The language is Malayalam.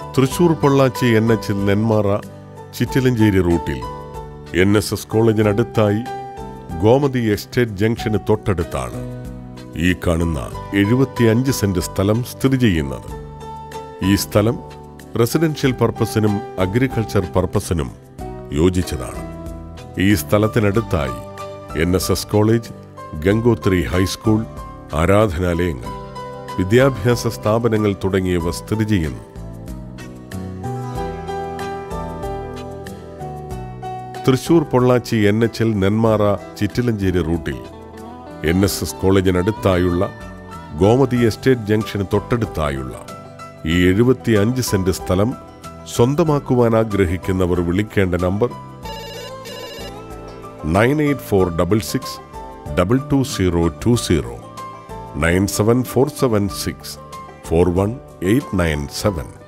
തൃശൂർ പൊള്ളാച്ചി എൻ എച്ചിൽ നെന്മാറ ചിറ്റിലഞ്ചേരി റൂട്ടിൽ എൻ എസ് എസ് കോളേജിനടുത്തായി ഗോമതി എസ്റ്റേറ്റ് ജംഗ്ഷന് തൊട്ടടുത്താണ് ഈ കാണുന്ന എഴുപത്തിയഞ്ച് സെന്റ് സ്ഥലം സ്ഥിതി ചെയ്യുന്നത് ഈ സ്ഥലം റെസിഡൻഷ്യൽ പർപ്പസിനും അഗ്രികൾച്ചർ പർപ്പസിനും യോജിച്ചതാണ് ഈ സ്ഥലത്തിനടുത്തായി N S S college Gangothri high school ആരാധനാലയങ്ങൾ വിദ്യാഭ്യാസ സ്ഥാപനങ്ങൾ തുടങ്ങിയവ സ്ഥിതി ചെയ്യുന്നു Thrissur Pollachi N H L Nenmara Chittilanchery റൂട്ടിൽ എൻ എസ് എസ് കോളേജിനടുത്തായുള്ള ഗോമതി എസ്റ്റേറ്റ് ജംഗ്ഷന് തൊട്ടടുത്തായുള്ള ഈ എഴുപത്തി അഞ്ച് സെന്റ് സ്ഥലം സ്വന്തമാക്കുവാൻ ആഗ്രഹിക്കുന്നവർ വിളിക്കേണ്ട number nine eight four double six double two zero two zero nine seven four seven six four one eight nine seven